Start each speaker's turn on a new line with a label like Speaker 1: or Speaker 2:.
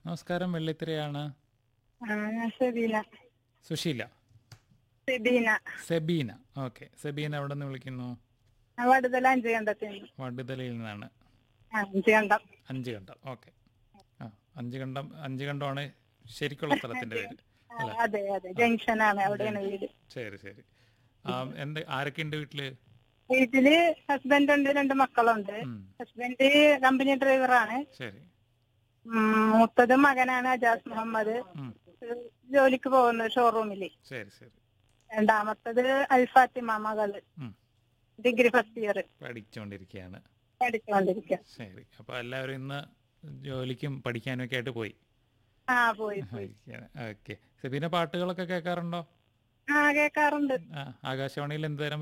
Speaker 1: നമസ്കാരം വെള്ളിത്തിരയാണ്
Speaker 2: ആ ഞാൻ സെബീന
Speaker 1: സുശീല
Speaker 2: സെബീന
Speaker 1: സെബീന ഓക്കെ സെബീന എവിടെ നിന്ന് വിളിക്കുന്നു
Speaker 2: ഞാൻ വടുതല അഞ്ച് കണ്ടത്തിന്
Speaker 1: വടുതലയിൽ നിന്നാണ്
Speaker 2: അഞ്ച് കണ്ടം
Speaker 1: അഞ്ച് കണ്ടം ഓക്കെ ആ അഞ്ച് കണ്ടം അഞ്ച് കണ്ടമാണ് ശരിക്കുള്ള സ്ഥലത്തിന്റെ പേര്
Speaker 2: ആ, അതെ അതെ ജംഗ്ഷനാണ് അവിടെയാണ് വീട്
Speaker 1: ശരി ശരി ആ, എന്ത് ആരൊക്കെയുണ്ട് വീട്ടില്
Speaker 2: വീട്ടില് ഹസ്ബൻഡ് ഉണ്ട് രണ്ട് മക്കളുണ്ട്
Speaker 1: ഉം,
Speaker 2: ഹസ്ബൻഡ് കമ്പനി ഡ്രൈവറാണ്
Speaker 1: ശരി
Speaker 2: ഉം, മൂത്തത് മകനാണ് അജാസ് മുഹമ്മദ്
Speaker 1: ഉം,
Speaker 2: ജോലിക്ക് പോകുന്നത് ഷോറൂമില്
Speaker 1: ശരി ശരി
Speaker 2: രണ്ടാമത്തത് അൽഫാത്തിമ മകള്
Speaker 1: ഉം,
Speaker 2: ഡിഗ്രി ഫസ്റ്റ് ഇയർ
Speaker 1: പഠിച്ചുകൊണ്ടിരിക്കുകയാണ്
Speaker 2: പഠിച്ചുകൊണ്ടിരിക്കുക
Speaker 1: ശരി അപ്പൊ എല്ലാവരും ഇന്ന് ജോലിക്കും പഠിക്കാനും ഒക്കെ ആയിട്ട് പോയി
Speaker 2: ആ പോയി പോയി
Speaker 1: ഓക്കെ സെബീന പാട്ടുകളൊക്കെ കേൾക്കാറുണ്ടോ
Speaker 2: ആ കേക്കാറുണ്ട്
Speaker 1: ആ ആകാശവാണിയിൽ എന്ത് തരം